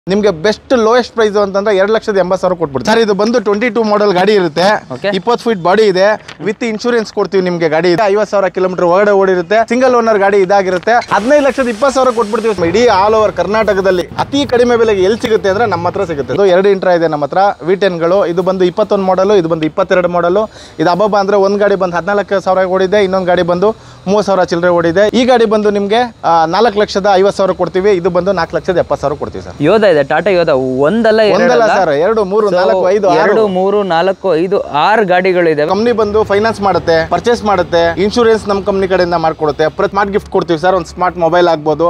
ನಿಮ್ಗೆ best lowest price ಅಂತಂದ್ರೆ ಎರಡು ಲಕ್ಷದ ಎಂಬತ್ತು ಸಾವಿರ ಕೊಟ್ಬಿಡ್ತೀವಿ ಸರ್ ಇದು ಬಂದು ಟ್ವೆಂಟಿ ಟೂ ಮಾಡೆಲ್ ಗಾಡಿ ಇರುತ್ತೆ Okay. ಇಪ್ಪತ್ತು ಫೀಟ್ ಬಾಡಿ ಇದೆ ವಿತ್ ಇನ್ಶೂರೆನ್ಸ್ ಕೊಡ್ತೀವಿ ನಿಮ್ಗೆ ಗಾಡಿ ಇದೆ ಐವತ್ತು ಸಾವಿರ ಕಿಲೋಮೀಟರ್ ಒಳಗಡೆ ಓಡಿರುತ್ತೆ ಸಿಂಗಲ್ ಓನರ್ ಗಾಡಿ ಇದಾಗಿರುತ್ತೆ ಹದಿನೈದು ಲಕ್ಷದ ಇಪ್ಪತ್ತು ಸಾವಿರ ಕೊಟ್ಬಿಡ್ತೀವಿ ಇಡೀ ಆಲ್ ಓವರ್ ಕರ್ನಾಟಕದಲ್ಲಿ ಅತಿ ಕಡಿಮೆ ಬೆಲೆಗೆ ಎಲ್ಲಿ ಸಿಗುತ್ತೆ ಅಂದ್ರೆ ನಮ್ಮ ಹತ್ರ ಸಿಗುತ್ತೆ ಇದು ಎರಡು ಇಂಟ್ರಾ ಇದೆ ನಮ್ಮ ಹತ್ರ ವಿ ಟೆನ್ಗಳು ಇದು ಬಂದು ಇಪ್ಪತ್ತೊಂದು ಮಾಡಲು ಇದು ಬಂದು ಇಪ್ಪತ್ತೆರಡು ಮಾಡಲು ಇದು ಅಬ್ಬಬ್ಬ ಅಂದ್ರೆ ಒಂದು ಗಾಡಿ ಬಂದು ಹದಿನಾಲ್ಕು ಸಾವಿರ ಓಡಿದೆ ಇನ್ನೊಂದು ಗಾಡಿ ಬಂದು ಮೂವತ್ತು ಸಾವಿರ ಚಿಲ್ಲರೆ ಓಡಿದೆ ಈ ಗಾಡಿ ಬಂದು ನಿಮಗೆ ನಾಲ್ಕು ಲಕ್ಷದ ಐವತ್ತು ಸಾವಿರ ಕೊಡ್ತೀವಿ ಇದು ಬಂದು ನಾಲ್ಕು ಲಕ್ಷದ ಎಪ್ಪತ್ತು ಸಾವಿರ ಕೊಡ್ತೀವಿ ಸರ್ ಯೋಧ ಇದೆ ಟಾಟಾ ಯೋಧ ಒಂದಲ್ಲ ಒಂದಲ್ಲ ಎರಡಲ್ಲ ಸರ್ ಎರಡು ಮೂರು So, ನಾಲ್ಕು ಐದು ಆರು ಎರಡು ಮೂರು ನಾಲ್ಕು ಐದು ಆರು ಗಾಡಿಗಳು ಇದಾವೆ ಕಂಪ್ನಿ ಬಂದು ಫೈನಾನ್ಸ್ ಮಾಡುತ್ತೆ ಪರ್ಚೇಸ್ ಮಾಡುತ್ತೆ ಇನ್ಶೂರೆನ್ಸ್ ನಮ್ಮ ಕಂಪ್ನಿ ಕಡೆಯಿಂದ ಮಾಡ್ಕೊಡುತ್ತೆ ಪ್ರತಿ ಸ್ಮಾರ್ಟ್ ಗಿಫ್ಟ್ ಕೊಡ್ತೀವಿ ಸರ್ ಒಂದು ಸ್ಮಾರ್ಟ್ ಮೊಬೈಲ್ ಆಗ್ಬೋದು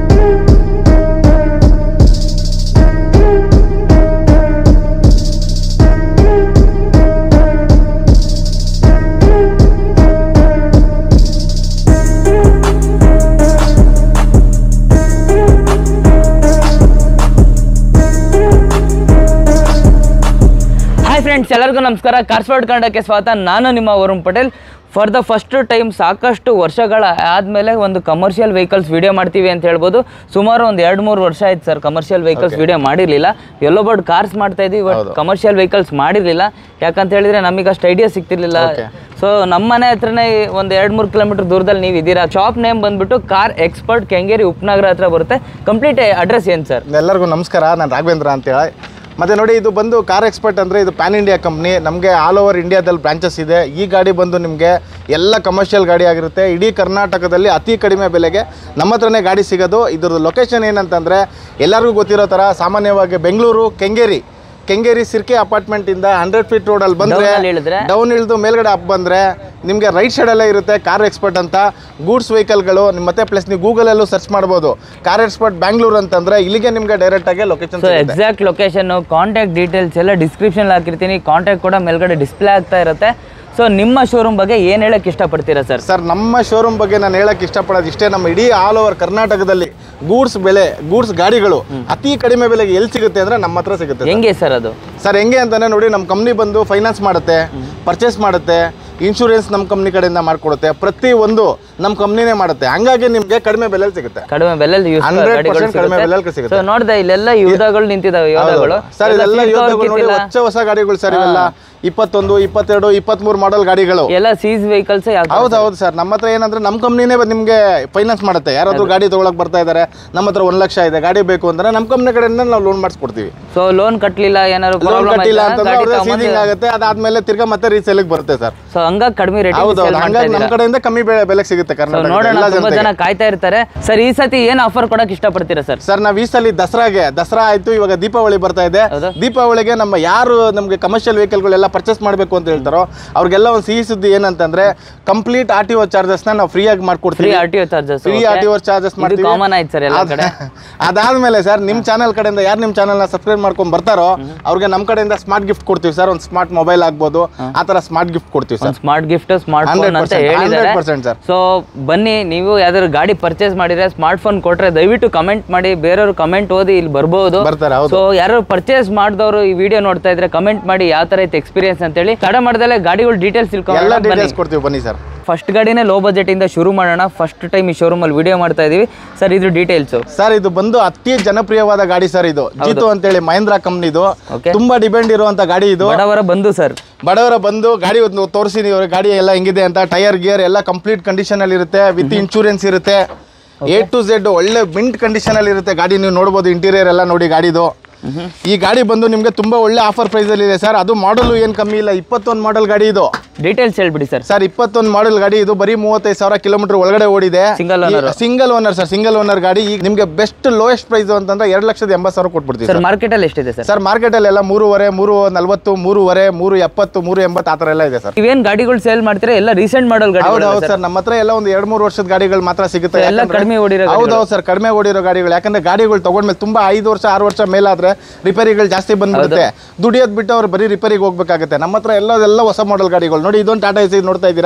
ಹಾಯ್ ಫ್ರೆಂಡ್ಸ್ ಎಲ್ಲರಿಗೂ ನಮಸ್ಕಾರ ಕಾರ್ಸ್ವಾಡ್ ಕನ್ನಡಕ್ಕೆ ಸ್ವಾಗತ ನಾನು ನಿಮ್ಮ Varun Patel for the first time ಸಾಕಷ್ಟು ವರ್ಷಗಳ ಆದಮೇಲೆ ಒಂದು ಕಮರ್ಷಿಯಲ್ ವೆಹಿಕಲ್ಸ್ ವಿಡಿಯೋ ಮಾಡ್ತೀವಿ ಅಂತ ಹೇಳ್ಬೋದು ಸುಮಾರು ಒಂದು ಎರಡು ಮೂರು ವರ್ಷ ಆಯ್ತು ಸರ್ ಕಮರ್ಷಿಯಲ್ ವೆಹಿಕಲ್ಸ್ ವಿಡಿಯೋ ಮಾಡಿರಲಿಲ್ಲ ಎಲ್ಲೋ ಬೋರ್ಡ್ ಕಾರ್ಸ್ ಮಾಡ್ತಾ ಇದ್ವಿ ಬಟ್ ಕಮರ್ಷಿಯಲ್ ವೆಹಿಕಲ್ಸ್ ಮಾಡಿರಲಿಲ್ಲ ಯಾಕಂತ ಹೇಳಿದ್ರೆ ನಮಗೆ ಅಷ್ಟು ಐಡಿಯಾ ಸಿಗ್ತಿರ್ಲಿಲ್ಲ ಸೊ ನಮ್ಮ ಮನೆ ಹತ್ರನೇ ಒಂದು ಎರಡು ಮೂರು ಕಿಲೋಮೀಟರ್ ದೂರದಲ್ಲಿ ನೀವು ಇದ್ದೀರಾ ಶಾಪ್ ನೇಮ್ ಬಂದ್ಬಿಟ್ಟು ಕಾರ್ ಎಕ್ಸ್ಪರ್ಟ್ ಕೆಂಗೇರಿ ಉಪನಗರ ಹತ್ರ ಬರುತ್ತೆ ಕಂಪ್ಲೀಟ್ ಅಡ್ರೆಸ್ ಏನು ಸರ್ ಎಲ್ಲರಿಗೂ ನಮಸ್ಕಾರ ನಾನು ರಾಘವೇಂದ್ರ ಅಂತೇಳಿ ಮತ್ತೆ ನೋಡಿ ಇದು ಬಂದು ಕಾರ್ ಎಕ್ಸ್ಪರ್ಟ್ ಅಂದರೆ ಇದು ಪ್ಯಾನ್ ಇಂಡಿಯಾ ಕಂಪ್ನಿ ನಮಗೆ ಆಲ್ ಓವರ್ ಇಂಡಿಯಾದಲ್ಲಿ ಬ್ರಾಂಚಸ್ ಇದೆ ಈ ಗಾಡಿ ಬಂದು ನಿಮಗೆ ಎಲ್ಲ ಕಮರ್ಷಿಯಲ್ ಗಾಡಿ ಆಗಿರುತ್ತೆ ಇಡೀ ಕರ್ನಾಟಕದಲ್ಲಿ ಅತಿ ಕಡಿಮೆ ಬೆಲೆಗೆ ನಮ್ಮ ಹತ್ರನೇ ಗಾಡಿ ಸಿಗೋದು ಇದ್ರದ್ದು ಲೊಕೇಶನ್ ಏನಂತಂದರೆ ಎಲ್ಲರಿಗೂ ಗೊತ್ತಿರೋ ಥರ ಸಾಮಾನ್ಯವಾಗಿ ಬೆಂಗಳೂರು ಕೆಂಗೇರಿ ಕೆಂಗೇರಿ ಸಿರ್ಕೆ ಅಪಾರ್ಟ್ಮೆಂಟ್ ಇಂದ ಹಂಡ್ರೆಡ್ ಫೀಟ್ ರೋಡ್ ಅಲ್ಲಿ ಬಂದ್ರೆ Down ಅಲ್ಲಿ ಇಳಿದ್ರೆ? ಡೌನ್ ಇಳಿದು ಮೇಲ್ಗಡೆ ಅಪ್ ಬಂದ್ರೆ ನಿಮಗೆ ರೈಟ್ ಸೈಡಲ್ಲೇ ಇರುತ್ತೆ ಕಾರ್ ಎಕ್ಸ್ಪರ್ಟ್ ಅಂತ ಗೂಡ್ಸ್ ವೆಹಿಕಲ್ಗಳು ನಿಮ್ಮ ಮತ್ತೆ ಪ್ಲಸ್ ನೀವು ಗೂಗಲಲ್ಲೂ ಸರ್ಚ್ ಮಾಡ್ಬೋದು ಕಾರ್ ಎಕ್ಸ್ಪರ್ಟ್ ಬ್ಯಾಂಗ್ಳೂರ್ ಅಂತಂದ್ರೆ ಇಲ್ಲಿಗೆ ನಿಮಗೆ ಡೈರೆಕ್ಟ್ ಆಗಿ location so exact location contact details ಎಲ್ಲ ಡಿಸ್ಕ್ರಿಪ್ಷನ್ ಹಾಕಿರ್ತೀನಿ ಕಾಂಟ್ಯಾಕ್ಟ್ ಕೂಡ ಮೇಲ್ಗಡೆ ಡಿಸ್ಪ್ಲೇ ಆಗ್ತಾ ಇರುತ್ತೆ ಸೊ ನಿಮ್ಮ ಶೋರೂಮ್ ಬಗ್ಗೆ ಏನು ಹೇಳಕ್ ಇಷ್ಟಪಡ್ತೀರಾ ಸರ್ ಸರ್ ನಮ್ಮ ಶೋರೂಮ್ ಬಗ್ಗೆ ನಾನು ಹೇಳಕ್ ಇಷ್ಟಪಡೋದು ಇಷ್ಟೇ ನಮ್ಮ ಇಡೀ ಆಲ್ ಓವರ್ ಕರ್ನಾಟಕದಲ್ಲಿ ಗೂಡ್ಸ್ ಬೆಲೆ ಗೂಡ್ಸ್ ಗಾಡಿಗಳು ಅತಿ ಕಡಿಮೆ ಬೆಲೆಗೆ ಎಲ್ಲಿ ಸಿಗುತ್ತೆ ಅಂದ್ರೆ ನಮ್ಮ ಹತ್ರ ಸಿಗುತ್ತೆ ಹೆಂಗೆ ಸರ್ ಅದು ಸರ್ ಹೆಂಗೆ ಅಂತಾನೆ ನೋಡಿ ನಮ್ಮ ಕಂಪ್ನಿ ಬಂದು ಫೈನಾನ್ಸ್ ಮಾಡುತ್ತೆ ಪರ್ಚೇಸ್ ಮಾಡುತ್ತೆ ಇನ್ಶೂರೆನ್ಸ್ ನಮ್ಮ ಕಂಪ್ನಿ ಕಡೆಯಿಂದ ಮಾಡ್ಕೊಡುತ್ತೆ ಪ್ರತಿ ಒಂದು ನಮ್ಮ ಕಂಪ್ನಿನೇ ಮಾಡುತ್ತೆ ಹಂಗಾಗಿ ನಿಮಗೆ ಕಡಿಮೆ ಬೆಲೆಯಲ್ಲಿ ಸಿಗುತ್ತೆ ಕಡಿಮೆ ಬೆಲೆಯಲ್ಲಿ ಯೂಸ್ 100% ಕಡಿಮೆ ಬೆಲೆಯಲ್ಲಿ ಸಿಗುತ್ತೆ. ಸೊ ನೋಡ್ದೆ ಇಲ್ಲೆಲ್ಲ ಯುದ್ಧಗಳು ನಿಂತಿದಾವೆ ಯೋಧಗಳು ಸರ್ ಎಲ್ಲ ಇದೆಲ್ಲ seat cover ಯೋಧಗಳು ನೋಡಿ ಕಿತ್ತಿಲ್ಲ. ಹೊಸ ಹೊಸ ಗಾಡಿಗಳು ಸರ್ ಇವೆಲ್ಲ ಇಪ್ಪತ್ತೊಂದು ಇಪ್ಪತ್ತೆರಡು ಇಪ್ಪತ್ಮೂರು ಮಾಡಲ್ ಗಾಡಿಗಳು ಎಲ್ಲ ಸೀಸ್ ವೆಹಿಕಲ್ಸ್ ಹೌದು ಹೌದು ಸರ್ ನಮ್ಮ ಹತ್ರ ಏನಂದ್ರೆ ನಮ್ಮ ಕಂಪ್ನಿನೇ ನಿಮಗೆ ಫೈನಾನ್ಸ್ ಮಾಡುತ್ತೆ ಯಾರಾದ್ರೂ ಗಾಡಿ ತಗೊಳಕ್ ಬರ್ತಾ ಇದ್ದಾರೆ ನಮ್ಮ ಹತ್ರ ಒಂದು ಲಕ್ಷ ಇದೆ ಗಾಡಿ ಬೇಕು ಅಂದ್ರೆ ನಮ್ಮ ಕಂಪ್ನಿ ಕಡೆಯಿಂದ ನಾವು ಲೋನ್ ಮಾಡಿಸ್ಕೊಡ್ತೀವಿ ಸೊ ಲೋನ್ ಕಟ್ಟಲಿಲ್ಲ ಏನಾದ್ರು ಲೋನ್ ಪ್ರಾಬ್ಲಮ್ ಕಟ್ಟಿಲ್ಲ ಅಂತಂದ್ರೆ ಅವ್ರದ್ದು ಸೀಸಿಂಗ್ ಆಗುತ್ತೆ ಅದಾದ್ಮೇಲೆ ತಿರ್ಗಾ ಮತ್ತೆ ರೀಸೇಲಿಗೆ ಬರುತ್ತೆ ಸರ್ ಸೊ ಹಂಗಾಗಿ ಕಡಿಮೆ ರೇಟ್ ಹೌದು ಹೌದು ಹಂಗಾಗಿ ನಮ್ಮ ಕಡೆಯಿಂದ ಕಮ್ಮಿ ಬೆಲೆ ಬೆಲೆಗೆ ಸಿಗುತ್ತೆ ಕರ್ನಾಟಕ ನೋಡೋಣ ಎಲ್ಲ ತುಂಬಾ ಜನತೆಗೆ ಜನ ಕಾಯ್ತಾ ಇರ್ತಾರೆ ಸರ್ ಈ ಸತಿ ಏನ್ ಆಫರ್ ಕೊಡಕ್ ಇಷ್ಟಪಡ್ತೀರಾ ಸರ್ ಸರ್ ನಾವು ಈ ಸಲ ದಸರಾಗೆ ದಸರಾ ಆಯ್ತು ಇವಾಗ ದೀಪಾವಳಿ ಬರ್ತಾ ಇದೆ ಹೌದಾ? ದೀಪಾವಳಿಗೆ ನಮ್ಮ ಯಾರು ನಮಗೆ ಕಮರ್ಷಿಯಲ್ ವೆಹಿಕಲ್ಗಳೆಲ್ಲ ಪರ್ಚೇಸ್ ಮಾಡಬೇಕು ಅಂತ ಹೇಳ್ತಾರೋ ಅವ್ರಿಗೆಲ್ಲ ಒಂದು ಸಿಹಿ ಸುದ್ದಿ ಏನಂತಂದ್ರೆ ಕಂಪ್ಲೀಟ್ ಆರ್ ಟಿ ಒ ಚಾರ್ಜಸ್ನ ನಾವು ಫ್ರೀ ಆಗಿ ಫ್ರೀ ಮಾಡ್ಕೊಡ್ತೀವಿ R T O charges free R T O charges ಇದು ಮಾಡ್ತೀವಿ ಕಾಮನ್ ಆಯ್ತು ಸರ್ ಎಲ್ಲ ಕಡೆ ಅದಾದ್ಮೇಲೆ ಸರ್ ನಿಮ್ಮ ಚಾನಲ್ ಕಡೆಯಿಂದ ಯಾರು ನಿಮ್ಮ ಚಾನಲ್ನ ಸಬ್ಸ್ಕ್ರೈಬ್ ಮಾಡ್ಕೊಂಡ್ ಬರ್ತಾರೋ ಅವ್ರಿಗೆ ನಮ್ಮ ಕಡೆಯಿಂದ ಸ್ಮಾರ್ಟ್ ಗಿಫ್ಟ್ ಕೊಡ್ತೀವಿ ಸರ್ ಒಂದು ಸ್ಮಾರ್ಟ್ ಮೊಬೈಲ್ ಆಗ್ಬೋದು ಆ ಥರ ಸ್ಮಾರ್ಟ್ ಗಿಫ್ಟ್ ಕೊಡ್ತೀವಿ ಸರ್ ಒಂದು ಸ್ಮಾರ್ಟ್ ಗಿಫ್ಟ್ ಸ್ಮಾರ್ಟ್ ಫೋನ್ ಅಂತ 100%, ಹೇಳಿದ್ದಾರೆ 100% ಸರ್ ಸೊ ಬನ್ನಿ ನೀವು ಯಾವ್ದಾದ್ರು ಗಾಡಿ ಪರ್ಚೇಸ್ ಮಾಡಿದ್ರೆ ಸ್ಮಾರ್ಟ್ ಫೋನ್ ಕೊಟ್ರೆ ದಯವಿಟ್ಟು ಕಮೆಂಟ್ ಮಾಡಿ ಬೇರೆಯವರು ಕಮೆಂಟ್ ಓದಿ ಇಲ್ಲಿ ಬರ್ಬೋದು ಬರ್ತಾರೆ ಹೌದು ಸೊ ಯಾರು ಪರ್ಚೇಸ್ ಮಾಡಿದವರು ಈ ವಿಡಿಯೋ ನೋಡ್ತಾ ಇದ್ರೆ ಕಮೆಂಟ್ ಮಾಡಿ ಯಾವ ತರ ಇತ್ತು ಎಕ್ಸ್ಪೀರಿಯನ್ಸ್ ಅಂತೇಳಿ ತಡ ಮಾಡ್ದಲೆ ಗಾಡಿಗಳು ಡೀಟೇಲ್ಸ್ ಎಲ್ಲ ತಿಳ್ಕೊಂಡು ಬನ್ನಿ ಡೀಟೇಲ್ಸ್ ಕೊಡ್ತೀವಿ ಬನ್ನಿ ಸರ್ ಫಸ್ಟ್ ಗಾಡಿನೇ ಲೋ ಬಜೆಟ್ ಇಂದ ಶುರು ಮಾಡೋಣ ಫಸ್ಟ್ ಟೈಮ್ ಈ ಶೋರೂಮ್ ಅಲ್ಲಿ ವಿಡಿಯೋ ಮಾಡ್ತಾ ಇದೀವಿ ಸರ್ ಇದು ಡೀಟೇಲ್ಸ್ ಸರ್ ಇದು ಬಂದು ಅತಿ ಜನಪ್ರಿಯವಾದ ಗಾಡಿ ಸರ್ ಇದು ಜೀತು ಅಂತೇಳಿ ಮಹೇಂದ್ರ ಕಂಪ್ನಿದು Okay. ತುಂಬಾ ಡಿಪೆಂಡ್ ಇರುವಂತ ಗಾಡಿ ಇದು ಬಡವರ ಬಂದು ಸರ್ ಬಡವರ ಬಂದು ಗಾಡಿ ಒಂದು ತೋರಿಸಿ ನೀವು ಗಾಡಿ ಎಲ್ಲ ಹೆಂಗಿದೆ ಅಂತ ಟೈರ್ ಗಿಯರ್ ಎಲ್ಲ ಕಂಪ್ಲೀಟ್ ಕಂಡೀಷನ್ ಅಲ್ಲಿ ಇರುತ್ತೆ ವಿತ್ ಇನ್ಶೂರೆನ್ಸ್ ಇರುತ್ತೆ ಎ ಟು ಝೆಡ್ ಒಳ್ಳೆ ಮಿಂಟ್ ಕಂಡೀಷನ್ ಅಲ್ಲಿ ಇರುತ್ತೆ ಗಾಡಿ ನೀವು ನೋಡ್ಬೋದು ಇಂಟೀರಿಯರ್ ಎಲ್ಲ ನೋಡಿ ಗಾಡಿದು ಈ ಗಾಡಿ ಬಂದು ನಿಮಗೆ ತುಂಬಾ ಒಳ್ಳೆ ಆಫರ್ ಪ್ರೈಸ್ ಅಲ್ಲಿ ಇದೆ ಸರ್ ಅದು ಮಾಡಲು ಏನು ಕಮ್ಮಿ ಇಲ್ಲ ಇಪ್ಪತ್ತೊಂದು ಮಾಡಲ್ ಗಾಡಿ ಇದು ಡೀಟೇಲ್ಸ್ ಹೇಳ್ಬಿಡಿ ಸರ್ ಸರ್ ಇಪ್ಪತ್ತೊಂದು ಮಾಡಲ್ ಗಾಡಿ ಇದು ಬರೀ ಮೂವತ್ತೈದು ಸಾವಿರ ಕಿಲೋಮೀಟರ್ ಒಳಗಡೆ ಓಡಿದೆ Single owner. Single owner sir single owner ಗಾಡಿ ಈಗ ನಿಮಗೆ ಬೆಸ್ಟ್ ಲೋಯೆಸ್ಟ್ ಪ್ರೈಸ್ ಅಂತಂದ್ರೆ ಎರಡು ಲಕ್ಷದ ಎಂಬತ್ತು ಸಾವಿರ ಕೊಟ್ಬಿಡ್ತೀವಿ ಸರ್ ಮಾರ್ಕೆಟ್ ಅಲ್ಲಿ ಎಷ್ಟಿದೆ ಸರ್ ಸರ್ ಮಾರ್ಕೆಟಲ್ಲಿ ಎಲ್ಲ ಮೂರುವರೆ ಮೂರು ನಲ್ವತ್ತು ಮೂರುವರೆ ಮೂರು ಎಪ್ಪತ್ತು ಮೂರು ಎಂಬತ್ತು ಆ ಥರ ಎಲ್ಲ ಇದೆ ಸರ್ ನೀವೇನ್ ಗಾಡಿಗಳು ಸೇಲ್ ಮಾಡ್ತೀರಾ ಎಲ್ಲ ರೀಸೆಂಟ್ ಮಾಡಲ್ ಹೌದು ಗಾಡಿ ಹೌದು ಸರ್ ನಮ್ಮ ಹತ್ರ ಎಲ್ಲ ಒಂದು ಎರಡು ಮೂರು ವರ್ಷದ ಗಾಡಿಗಳು ಮಾತ್ರ ಸಿಗುತ್ತೆ ಎಲ್ಲ ಯಾಕಂದ್ರೆ- ಕಡಿಮೆ ಓಡಿರೋ ಹೌದು ಹೌದು ಸರ್ ಕಡಿಮೆ ಓಡಿರೋ ಗಾಡಿಗಳು ಯಾಕಂದ್ರೆ ಗಾಡಿಗಳು ತಗೊಂಡ್ಮೇಲೆ ತುಂಬಾ ಐದು ವರ್ಷ ಆರು ವರ್ಷ ಮೇಲಾದ್ರೆ ರಿಪೇರಿಗಳು ಜಾಸ್ತಿ ಬಂದ್ಬಿಡುತ್ತೆ ದುಡಿಯೋದ್ ಬಿಟ್ಟು ಅವ್ರು ಬರೀ ರಿಪೇರಿಗೆ ಹೋಗ್ಬೇಕಾಗುತ್ತೆ ನಮ್ಮ ಹತ್ರ ಎಲ್ಲ ಎಲ್ಲ ಹೊಸ ಮಾಡೆಲ್ ಗಾಡಿಗಳು ನೋಡಿ ಇದೊಂದು ಟಾಟಾ ಎಸಿ ನೋಡ್ತಾ ಇದ್ದೀರಾ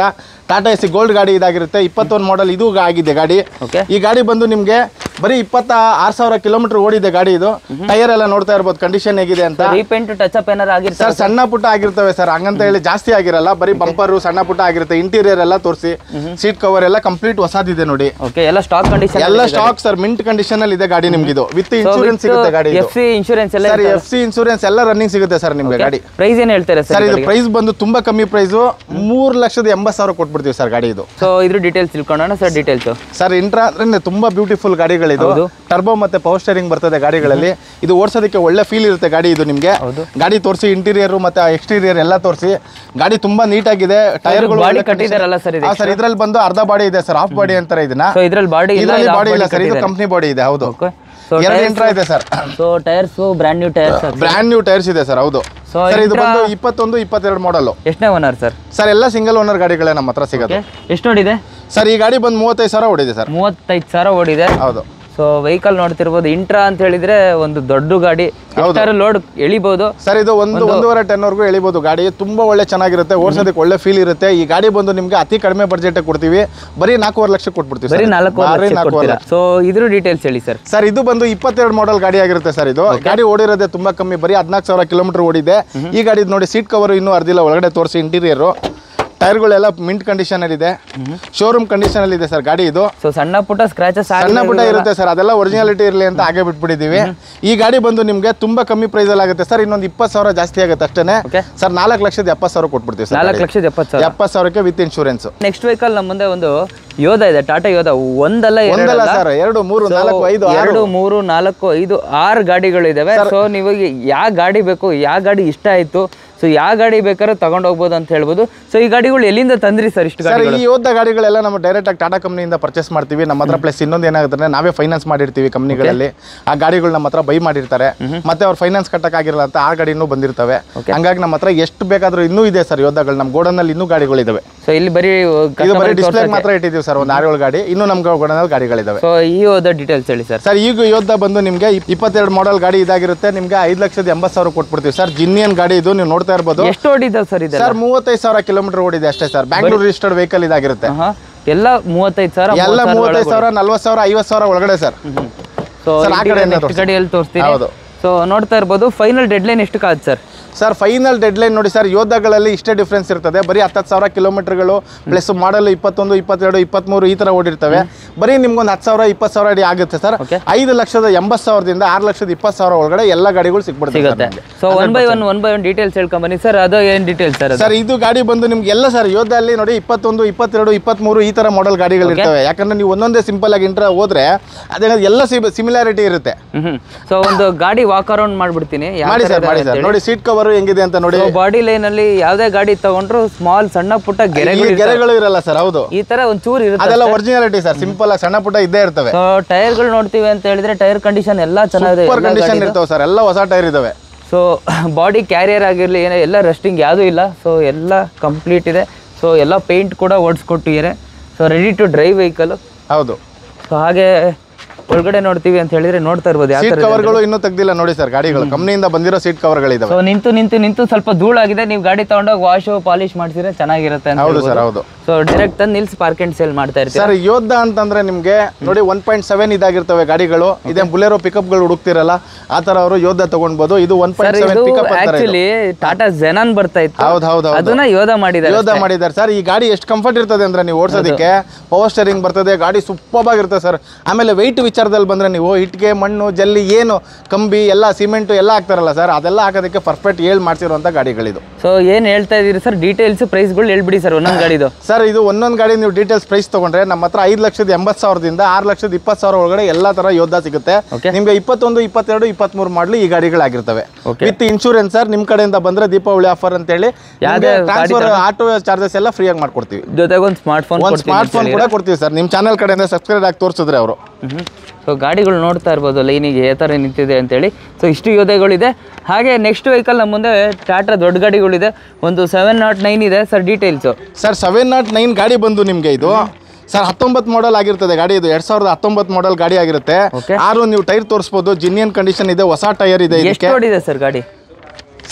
ಟಾಟಾ ಎಸಿ ಗೋಲ್ಡ್ ಗಾಡಿ ಇದಾಗಿರುತ್ತೆ ಇಪ್ಪತ್ತೊಂದು ಮಾಡೆಲ್ ಇದು ಆಗಿದೆ ಗಾಡಿ ಓಕೆ ಈ ಗಾಡಿ ಬಂದು ನಿಮಗೆ ಬರೀ ಇಪ್ಪತ್ತ ಆರು ಸಾವಿರ ಕಿಲೋಮೀಟರ್ ಓಡಿದೆ ಗಾಡಿ ಇದು ಟೈರ್ ಎಲ್ಲ ನೋಡ್ತಾ ಇರ್ಬೋದು ಕಂಡೀಷನ್ ಹೇಗಿದೆ ಅಂತ ರೀಪೇಂಟ್ ಟಚ್ ಅಪ್ ಏನಾರು ಆಗಿರ್ತಾರೆ ಸರ್ ಸಣ್ಣ ಪುಟ್ಟ ಆಗಿರ್ತವೆ ಸರ್ ಹಂಗಂತ ಹೇಳಿ ಜಾಸ್ತಿ ಆಗಿರಲ್ಲ ಬರೀ ಬಂಪರು ಸಣ್ಣ ಪುಟ್ಟ ಆಗಿರುತ್ತೆ ಇಂಟೀರಿಯರ್ ಎಲ್ಲ ತೋರಿಸಿ ಸೀಟ್ ಕವರ್ ಎಲ್ಲ ಕಂಪ್ಲೀಟ್ ಹೊಸದಿದೆ ನೋಡಿ ಓಕೆ ಎಲ್ಲ ಸ್ಟಾಕ್ ಕಂಡೀಷನ್ ಎಲ್ಲ ಸ್ಟಾಕ್ ಸರ್ ಮಿಂಟ್ ಕಂಡೀಷನ್ ಅಲ್ಲಿ ಇದೆ ಗಾಡಿ ನಿಮ್ಗಿದು ವಿತ್ ಇನ್ಶೂರೆನ್ಸ್ ಸಿಗುತ್ತೆ ಗಾಡಿ ಎಫ್ ಸಿ ಇನ್ಶೂರೆನ್ಸ್ ಎಲ್ಲ ಸರ್ ಎಫ್ ಸಿ ಇನ್ಶೂರೆನ್ಸ್ ಎಲ್ಲ ರನ್ನಿಂಗ್ ಸಿಗುತ್ತೆ ಸರ್ ನಿಮ್ಗೆ ಗಾಡಿ ಪ್ರೈಸ್ ಏನ್ ಹೇಳ್ತಾರೆ ಸರ್ ಸರ್ ಇದು ಪ್ರೈಸ್ ಬಂದು ತುಂಬಾ ಕಮ್ಮಿ ಪ್ರೈಸ್ ಮೂರ್ ಲಕ್ಷದ ಎಂಬತ್ತು ಸಾವಿರ ಕೊಟ್ಬಿಡ್ತೀವಿ ಸರ್ ಗಾಡಿ ಇದು ಸೊ ಇದ್ರ ಡೀಟೇಲ್ಸ್ ತಿಳ್ಕೊಳ್ಳೋಣ ಸರ್ ಡೀಟೇಲ್ಸ್ ಸರ್ ಇಂಟ್ರಾ ಅಂದ್ರೆ ತುಂಬಾ ಬ್ಯೂಟಿಫುಲ್ ಗಾಡಿಗಳಿದು ಹೌದು. ಟರ್ಬೋ ಮತ್ತೆ ಪವರ್ ಸ್ಟೇರಿಂಗ್ ಬರ್ತದೆ ಗಾಡಿಗಳಲ್ಲಿ ಇದು ಓಡಿಸೋದಕ್ಕೆ ಒಳ್ಳೆ ಫೀಲ್ ಇರುತ್ತೆ ಗಾಡಿ ಇದು ನಿಮ್ಗೆ ಹೌದು. ಗಾಡಿ ತೋರಿಸಿ ಇಂಟೀರಿಯರ್ ಮತ್ತೆ ಎಕ್ಸ್ಟೀರಿಯರ್ ಎಲ್ಲ ತೋರಿಸಿ ಗಾಡಿ ತುಂಬಾ ನೀಟಾಗಿದೆ ಟೈರ್ಗಳು ಬಾಡಿ ಕಟ್ಟಿದಾರಲ್ಲ ಸರ್ ಇದು ಸರ್ ಇದ್ರಲ್ಲಿ ಬಂದು ಅರ್ಧ ಬಾಡಿ ಇದೆ ಸರ್ ಹಾಫ್ ಬಾಡಿ ಅಂತಾರೆ ಇದನ್ನ ಸೊ ಇದ್ರಲ್ಲಿ ಬಾಡಿ ಇಲ್ಲ ಇದರಲ್ಲಿ ಬಾಡಿ ಇಲ್ಲ ಸರ್ ಇದು ಕಂಪ್ನಿ ಬಾಡಿ ಇದೆ ಹೌದು ಓಕೆ ಸೊ ಎರಡು ಇಂಟ್ರಾ ಇದೆ sir so tyres brand new tyres brand new tyres ಇದೆ ಸರ್ ಹೌದು So, ಸರ್ ಇದು Intra- ಬಂದು ಇಪ್ಪತ್ತೊಂದು ಇಪ್ಪತ್ತೆರಡು ಮಾಡಲ್ ಎಷ್ಟನೇ ಓನರ್ ಸರ್ ಸರ್ ಎಲ್ಲ ಸಿಂಗಲ್ ಓನರ್ ಗಾಡಿಗಳೇ ನಮ್ಮ ಹತ್ರ ಸಿಗೋದು ಓಕೆ ಎಷ್ಟು ನೋಡಿದೆ ಸರ್ ಈ ಗಾಡಿ ಬಂದು ಮೂವತ್ತೈದು ಸಾವಿರ ಓಡಿದೆ ಸರ್ ಮೂವತ್ತೈದು ಸಾವಿರ ಓಡಿದೆ ಹೌದು ಸೊ ವೆಹಿಕಲ್ ನೋಡ್ತಿರ್ಬೋದು ಇಂಟ್ರಾ ಅಂತ ಹೇಳಿದ್ರೆ ಒಂದು ದೊಡ್ಡ ಗಾಡಿ ಎಷ್ಟಾರು ಲೋಡ್ ಎಳಿಬೋದು ಸರ್ ಇದು ಒಂದು ಒಂದೂವರೆ ಟೆನ್ ವರೆಗೂ ಎಳಿಬೋದು ಗಾಡಿ ತುಂಬಾ ಒಳ್ಳೆ ಚೆನ್ನಾಗಿರುತ್ತೆ ಓಡಿಸೋದಕ್ಕೆ ಒಳ್ಳೆ ಫೀಲ್ ಇರುತ್ತೆ ಈ ಗಾಡಿ ಬಂದು ನಿಮ್ಗೆ ಅತಿ ಕಡಿಮೆ ಬಡ್ಜೆಟ್ ಕೊಡ್ತೀವಿ ಬರೀ ನಾಲ್ಕೂವರೆ ಲಕ್ಷ ಕೊಟ್ಬಿಡ್ತೀವಿ ಬರೀ ಸರ್. ನಾಲ್ಕು ಬರೀ ಲಕ್ಷ ನಾಲ್ಕೂವರೆ ಕೊಡ್ತೀರಾ ಸೊ ಇದ್ರ ಡೀಟೇಲ್ಸ್ ಹೇಳಿ ಸರ್ ಸರ್ ಇದು ಬಂದು ಇಪ್ಪತ್ತೆರಡು ಮಾಡೆಲ್ ಗಾಡಿ ಆಗಿರುತ್ತೆ ಸರ್ ಇದು ಗಾಡಿ ಓಡಿರೋದೇ ತುಂಬಾ ಕಮ್ಮಿ ಬರೀ ಹದಿನಾಲ್ಕು ಸಾವಿರ ಕಿಲೋಮೀಟರ್ ಓಡಿದೆ ಈ ಗಾಡಿ ನೋಡಿ ಸೀಟ್ ಕವರ್ ಇನ್ನೂ ಅರ್ಧಿಲ್ಲ ಒಳಗಡೆ ತೋರಿಸಿ ಇಂಟೀರಿಯರು ಟೈರ್ಗಳೆಲ್ಲ ಮಿಂಟ್ ಕಂಡೀಷನ್ ಅಲ್ಲಿ ಇದೆ ಶೋರೂಮ್ ಕಂಡೀಷನ್ ಅಲ್ಲಿ ಇದೆ ಸರ್ ಗಾಡಿ ಇದು ಸೊ ಸಣ್ಣ ಪುಟ್ಟ ಸ್ಕ್ರಾಚಸ್ ಸಣ್ಣ ಪುಟ್ಟ ಇರುತ್ತೆ ಸರ್ ಅದೆಲ್ಲ ಒರಿಜಿನಾಲಿಟಿ ಇರಲಿ ಅಂತ ಹಾಗೆ ಬಿಟ್ಬಿಟ್ಟಿದ್ದೀವಿ ಈ ಗಾಡಿ ಬಂದು ನಿಮ್ಗೆ ತುಂಬಾ ಕಮ್ಮಿ ಪ್ರೈಸ್ ಅಲ್ಲಿ ಆಗುತ್ತೆ ಸರ್ ಇನ್ನೊಂದು ಇಪ್ಪತ್ತು ಸಾವಿರ ಜಾಸ್ತಿ ಆಗುತ್ತೆ ಅಷ್ಟೇನೆ Okay. ಸರ್ ನಾಲ್ಕು ಲಕ್ಷದ ಎಪ್ಪತ್ತು ಸಾವಿರ ಕೊಟ್ಬಿಡ್ತೀವಿ ಸರ್ ನಾಲ್ಕು ಲಕ್ಷದ ಎಪ್ಪತ್ತು ಸಾವಿರ ಎಪ್ಪತ್ತು ಸಾವಿರಕ್ಕೆ ವಿತ್ ಇನ್ಶೂರೆನ್ಸ್ ನೆಕ್ಸ್ಟ್ ವೆಹಿಕಲ್ ನಮ್ಮ ಮುಂದೆ ಒಂದು ಯೋಧ ಇದೆ ಟಾಟಾ ಯೋಧ ಒಂದಲ್ಲ ಒಂದಲ್ಲ ಎರಡಲ್ಲ ಸರ್ ಎರಡು ಮೂರು So, ನಾಲ್ಕು ಐದು ಆರು ಎರಡು ಮೂರು ನಾಲ್ಕು ಐದು ಆರು ಗಾಡಿಗಳು ಇದಾವೆ ಸೊ ನೀವು ಯಾವ ಗಾಡಿ ಬೇಕು ಯಾವ ಗಾಡಿ ಇಷ್ಟ ಆಯ್ತು ಸೊ ಯಾವ ಗಾಡಿ ಬೇಕಾದ್ರೂ ತಗೊಂಡು ಹೋಗ್ಬೋದು ಅಂತ ಹೇಳ್ಬೋದು ಸೊ ಈ ಗಾಡಿಗಳು ಎಲ್ಲಿಂದ ತಂದ್ರಿ ಸರ್ ಇಷ್ಟು ಸರ್ ಗಾಡಿ ಈ ಯೋಧ ಗಾಡಿಗಳೆಲ್ಲ ನಮ್ಮ ಡೈರೆಕ್ಟ್ ಆಗಿ ಟಾಟಾ ಕಂಪ್ನಿಯಿಂದ ಪರ್ಚೇಸ್ ಮಾಡ್ತೀವಿ ನಮ್ಮ ಹತ್ರ ಪ್ಲಸ್ ಇನ್ನೊಂದು ಏನಾಗುತ್ತೆ ನಾವೇ ಫೈನಾನ್ಸ್ ಮಾಡಿರ್ತೀವಿ ಕಂಪ್ನಿಗಳಲ್ಲಿ ಆ ಗಾಡಿಗಳು ನಮ್ಮ ಹತ್ರ ಬೈ ಮಾಡಿರ್ತಾರೆ ಮತ್ತೆ ಅವ್ರು ಫೈನಾನ್ಸ್ ಕಟ್ಟಕ್ಕಾಗಿರಲ್ಲ ಅಂತ ಆ ಗಾಡಿನೂ ಬಂದಿರ್ತವೆ ಹಂಗಾಗಿ ನಮ್ಮ ಹತ್ರ ಎಷ್ಟು ಬೇಕಾದ್ರೂ ಇನ್ನೂ ಇದೆ ಸರ್ ಯೋಧಗಳು ನಮ್ಮ ಗೋಡನಲ್ಲಿ ಇನ್ನೂ ಗಾಡಿಗಳಿದಾವೆ ಸೊ ಇಲ್ಲಿ ಬರೀ ಇದು ಬರೀ ಡಿಸ್ಪ್ಲೇ ಮಾತ್ರ ಇಟ್ಟಿದ್ದೀವಿ ಸರ್ ಒಂದು ಆರು ಏಳು ಗಾಡಿ ಇನ್ನೂ ನಮ್ಮ ಗೋಡನಲ್ಲಿ ಗಾಡಿಗಳಿದಾವೆ ಸೊ ಈ ಯೋಧ ಡೀಟೇಲ್ಸ್ ಹೇಳಿ ಸರ್ ಸರ್ ಈಗ ಯೋಧ ಬಂದು ನಿಮಗೆ ಇಪ್ಪತ್ತೆರಡು ಮಾಡೆಲ್ ಗಾಡಿ ಇದಾಗಿರುತ್ತೆ ನಿಮಗೆ ಐದು ಲಕ್ಷದ ಎಂಬತ್ತು ಸಾವಿರ ಕೊಟ್ಬಿಡ್ತೀವಿ ಸರ್ ಜಿನ್ನಿಯನ್ ಗಾಡಿ ಇದು ನೀವು ನೋಡ್ತಾ ಇರ್ಬೋದು ಎಷ್ಟು ಓಡಿದಾವೆ ಸರ್ ಇದೆಲ್ಲ ಸರ್ ಮೂವತ್ತೈದು ಸಾವಿರ ಕಿಲೋಮೀಟರ್ ಓಡಿದೆ ಅಷ್ಟೇ ಸರ್ ಬ್ಯಾಂಗ್ಳೂರ್ ರಿಜಿಸ್ಟರ್ಡ್ ವೆಹಿಕಲ್ ಇದಾಗಿರುತ್ತೆ ಹಾ ಎಲ್ಲ ಮೂವತ್ತೈದು ಸಾವಿರ ಎಲ್ಲ ಮೂವತ್ತೈದು ಸಾವಿರ ನಲ್ವತ್ತು ಸಾವಿರ ಐವತ್ತು ಸಾವಿರ ಒಳಗಡೆ ಸರ್ ಸೊ ಸರ್, ಆ ಕಡೆಯಿಂದ ನೆಕ್ಸ್ಟ್ ಗಾಡಿಯಲ್ಲಿ ತೋರಿಸ್ತೀನಿ ಹೌದು. ಸೊ ನೋಡ್ತಾ ಇರ್ಬೋದು ಫೈನಲ್ ಡೆಡ್ ಲೈನ್ ಎಷ್ಟು ಕಾದ್ sir sir final deadline ನೋಡಿ ಸರ್ ಯೋಧಗಳಲ್ಲಿ ಇಷ್ಟೇ ಡಿಫ್ರೆನ್ಸ್ ಇರ್ತದೆ ಬರೀ ಹತ್ತತ್ತು ಸಾವಿರ ಕಿಲೋಮೀಟರ್ಗಳು ಪ್ಲಸ್ ಮಾಡಲ್ ಇಪ್ಪತ್ತೊಂದು ಇಪ್ಪತ್ತೆರಡು ಇಪ್ಪತ್ತ್ಮೂರು ಈ ಥರ ಓಡಿರ್ತವೆ ಬರೀ ನಿಮ್ಗೊಂದು ಹತ್ತು ಸಾವಿರ ಇಪ್ಪತ್ತು ಸಾವಿರ ಅಡಿ ಆಗುತ್ತೆ ಸರ್ Okay. ಐದು ಲಕ್ಷದ ಎಂಬತ್ತು ಸಾವಿರದಿಂದ ಆರು ಲಕ್ಷದ ಇಪ್ಪತ್ತು ಸಾವಿರ ಒಳಗಡೆ ಎಲ್ಲ ಗಾಡಿಗಳು ಸಿಕ್ಬಿಡುತ್ತೆ ಸರ್ ಸಿಗುತ್ತೆ ನಿಮ್ಗೆ. So one by one one by one details ಹೇಳ್ಕೊಂಬನ್ನಿ ಸರ್ ಅದು ಏನು ಡೀಟೇಲ್ಸ್ ಸರ್ ಅದು ಸರ್ ಇದು ಗಾಡಿ ಬಂದು ನಿಮ್ಗೆ ಎಲ್ಲ ಸರ್ ಯೋಧಲ್ಲಿ ನೋಡಿ ಇಪ್ಪತ್ತೊಂದು ಇಪ್ಪತ್ತೆರಡು ಇಪ್ಪತ್ತ್ಮೂರು ಈ ಥರ ಮಾಡೆಲ್ ಗಾಡಿಗಳು ಇರ್ತವೆ ಯಾಕಂದ್ರೆ ನೀವು ಒಂದೊಂದೇ ಸಿಂಪಲ್ ಆಗಿ ಇಂಟ್ರ ಹೋದ್ರೆ ಅದೇ ಎಲ್ಲ ಸಿಮಿಲಾರಿಟಿ ಇರುತ್ತೆ ಹ್ಮ್ ಸೊ ಒಂದು ಗಾಡಿ ವಾಕ್ ಅರೌಂಡ್ ಮಾಡ್ಬಿಡ್ತೀನಿ ಯಾವ ಮಾಡಿ ಥರ ಸರ್ ಮಾಡಿ ಇದೆ ಸರ್ ನೋಡಿ ಸೀಟ್ ಕವರ್ ಹೆಂಗಿದೆ ಅಂತ ನೋಡಿ ಬಾಡಿ ಲೈನ್ ಅಲ್ಲಿ ಯಾವ್ದೇ ಗಾಡಿ ತಗೊಂಡ್ರು ಸ್ಮಾಲ್ ಸಣ್ಣ ಪುಟ್ಟ ಈ ಗೆರೆಗಳು ಇರ್ತವೆ. ಗೆರೆಗಳು ಇರಲ್ಲ ಸರ್ ಹೌದು ಈ ತರ ಒಂದ್ ಚೂರು ಇರುತ್ತೆ ಅದೆಲ್ಲ ಒರಿಜಿನಾಲಿಟಿ ಸರ್ ಸಿಂಪಲ್ ಆಗಿ ಸಣ್ಣ ಪುಟ್ಟ ಇದ್ದೇ ಇರ್ತವೆ ಸೊ ಟೈರ್ಗಳು ನೋಡ್ತೀವಿ ಅಂತ ಹೇಳಿದ್ರೆ ಟೈರ್ ಕಂಡೀಷನ್ ಎಲ್ಲ ಚೆನ್ನಾಗಿದೆ ಸೂಪರ್ ಕಂಡೀಷನ್ ಇರ್ತವೆ ಸರ್ ಎಲ್ಲ ಹೊಸ ಟೈರ್ ಇದಾವೆ ಸೊ ಬಾಡಿ ಕ್ಯಾರಿಯರ್ ಆಗಿರಲಿ ಏನೋ ಎಲ್ಲ ರೆಸ್ಟಿಂಗ್ ಯಾವುದೂ ಇಲ್ಲ ಸೊ ಎಲ್ಲ ಕಂಪ್ಲೀಟ್ ಇದೆ ಸೊ ಎಲ್ಲ ಪೇಂಟ್ ಕೂಡ ಓಡಿಸ್ಕೊಟ್ಟಿದ್ದಾರೆ so ready to drive vehicle ಹೌದು ಸೊ ಹಾಗೆ ಒಳಗಡೆ ನೋಡ್ತೀವಿ ಅಂತ ಹೇಳಿದ್ರೆ ನೋಡ್ತಾ ಇರ್ಬೋದು ಯಾವ ಸೀಟ್ ಥರ ಕವರ್ಗಳು ಇನ್ನೂ ತೆಗ್ದಿಲ್ಲ ನೋಡಿ ಸರ್ ಗಾಡಿಗಳು ಕಂಪ್ನಿಯಿಂದ ಬಂದಿರೋ ಸೀಟ್ ಕವರ್ಗಳಿದಾವೆ ಸೊ ನಿಂತು ನಿಂತು ನಿಂತು ಸ್ವಲ್ಪ ಧೂಳಾಗಿದೆ ನೀವು ಗಾಡಿ ತಗೊಂಡೋಗಿ ವಾಶ್ ಪಾಲಿಶ್ ಮಾಡಿಸಿದ್ರೆ ಚೆನ್ನಾಗಿರುತ್ತೆ ಅಂತ ಹೌದು ಸರ್ ಹೌದು ಸೊ ಡೈರೆಕ್ಟ್ ತಂದು ನಿಲ್ಸಿ ಪಾರ್ಕ್ ಅಂಡ್ ಸೇಲ್ ಮಾಡ್ತಾ ಇರ್ತೀವಿ ಸರ್ ಯೋಧ ಅಂತಂದ್ರೆ ನಿಮ್ಗೆ ನೋಡಿ ಒನ್ ಪಾಯಿಂಟ್ ಸೆವೆನ್ ಇದಾಗಿರ್ತವೆ ಗಾಡಿಗಳು ಇದೇ ಬುಲೆರೋ ಪಿಕಪ್ಗಳು ಹುಡುಕ್ತಿರಲ್ಲ ಆ ತರ ಅವರು ಯೋಧ ತಗೊಂಡ್ಬೋದು ಇದು ಒನ್ ಸರ್ ಪಾಯಿಂಟ್ ಸೆವೆನ್ ಇದು ಪಿಕಪ್ ಅಂತಾರೆ ಇದು. ಆಕ್ಚುಲಿ ಟಾಟಾ ಜೆನಾನ್ ಬರ್ತಾ ಇತ್ತು ಹೌದು ಹೌದು ಹೌದು ಅದನ್ನ ಯೋಧ ಮಾಡಿದ್ದಾರೆ ಯೋಧ ಮಾಡಿದ್ದಾರೆ ಸರ್ ಈ ಗಾಡಿ ಎಷ್ಟು ಕಂಫರ್ಟ್ ಇರ್ತದೆ ಅಂದ್ರೆ ನೀವು ಓಡಿಸೋದಕ್ಕೆ ಪವರ್ ಸ್ಟೇರಿಂಗ್ ಬರ್ತದೆ ಗಾಡಿ ಸೂಪರ್ ಆಗಿರ್ತದೆ ಸರ್ ಆಮೇಲೆ ವೆಯ್ಟ್ ವಿಚಾರದಲ್ಲಿ ಬಂದ್ರೆ ನೀವು ಇಟ್ಟಿಗೆ ಮಣ್ಣು ಜಲ್ಲಿ ಏನು ಕಂಬಿ ಎಲ್ಲ ಸಿಮೆಂಟು ಎಲ್ಲ ಹಾಕ್ತಾರಲ್ಲ ಸರ್ ಅದೆಲ್ಲ ಹಾಕೋದಕ್ಕೆ ಪರ್ಫೆಕ್ಟ್ ಹೇಳ್ ಮಾಡ್ಸಿರುವಂಥ ಗಾಡಿಗಳಿದು ಸೊ ಏನ್ ಹೇಳ್ತಾ ಇದೀರಿ ಸರ್ ಡೀಟೇಲ್ಸ್ ಪ್ರೈಸ್ಗಳು ಹೇಳ್ಬಿಡಿ ಸರ್ ಒಂದೊಂದು ಗಾಡಿದು ಸರ್ ಇದು ಒಂದೊಂದು ಗಾಡಿ ನೀವು ಡೀಟೇಲ್ಸ್ ಪ್ರೈಸ್ ತಗೊಂಡ್ರೆ ನಮ್ಮ ಹತ್ರ ಐದು ಲಕ್ಷದ ಎಂಬತ್ತು ಸಾವಿರದಿಂದ ಆರು ಲಕ್ಷದ ಇಪ್ಪತ್ತು ಸಾವಿರ ಒಳಗಡೆ ಎಲ್ಲ ತರ ಯೋಧ ಸಿಗುತ್ತೆ Okay. ನಿಮ್ಗೆ ಇಪ್ಪತ್ತೊಂದು ಇಪ್ಪತ್ತೆರಡು ಇಪ್ಪತ್ಮೂರು ಮಾಡಲು ಈ ಗಾಡಿಗಳಾಗಿರ್ತವೆ Okay. ವಿತ್ ಇನ್ಶೂರೆನ್ಸ್ ಸರ್ ನಿಮ್ಮ ಕಡೆಯಿಂದ ಬಂದ್ರೆ ದೀಪಾವಳಿ ಆಫರ್ ಅಂತೇಳಿ ಯಾವ್ದೇ ಗಾಡಿ ಟ್ರಾನ್ಸ್ಫರ್ ಆಟೋ ಚಾರ್ಜಸ್ ಎಲ್ಲ ಫ್ರೀಯಾಗಿ ಮಾಡ್ಕೊಡ್ತೀವಿ ಜೊತೆಗೆ ಒಂದು ಸ್ಮಾರ್ಟ್ ಫೋನ್ ಒಂದು ಸ್ಮಾರ್ಟ್ ಫೋನ್ ಕೂಡ ಕೊಡ್ತೀವಿ ಸರ್ ನಿಮ್ಮ ಚಾನಲ್ ಕಡೆಯಿಂದ ಸಬ್ಸ್ಕ್ರೈಬ್ ಆಗಿ ತೋರಿಸಿದ್ರೆ ಅವರು ಸೊ ಗಾಡಿಗಳು ನೋಡ್ತಾ ಇರ್ಬೋದು ಲೈನಿಗೆ ಯಾವ ಥರ ನಿಂತಿದೆ ಅಂತೇಳಿ ಸೊ ಇಷ್ಟು ಯೋಧೆಗಳಿದೆ ಹಾಗೆ ನೆಕ್ಸ್ಟ್ ವೆಹಿಕಲ್ ನಮ್ಮ ಮುಂದೆ ಟಾಟಾ ದೊಡ್ಡ ಗಾಡಿಗಳಿದೆ ಒಂದು ಸೆವೆನ್ ನಾಟ್ ನೈನ್ ಇದೆ sir details sir seven naught nine ಗಾಡಿ ಬಂದು ನಿಮಗೆ ಇದು ಸರ್ ಹತ್ತೊಂಬತ್ತು ಮಾಡೆಲ್ ಆಗಿರ್ತದೆ ಗಾಡಿ ಇದು ಎರಡ್ ಸಾವಿರದ ಹತ್ತೊಂಬತ್ತು ಮಾಡೆಲ್ ಗಾಡಿ ಆಗಿರುತ್ತೆ Okay. ಆರು ನೀವು ಟೈರ್ ತೋರಿಸ್ಬೋದು ಜಿನಿಯನ್ ಕಂಡೀಷನ್ ಇದೆ ಹೊಸ ಟೈರ್ ಇದೆ ಎಷ್ಟು ಇದಕ್ಕೆ ಓಡಿದೆ ಸರ್ ಗಾಡಿ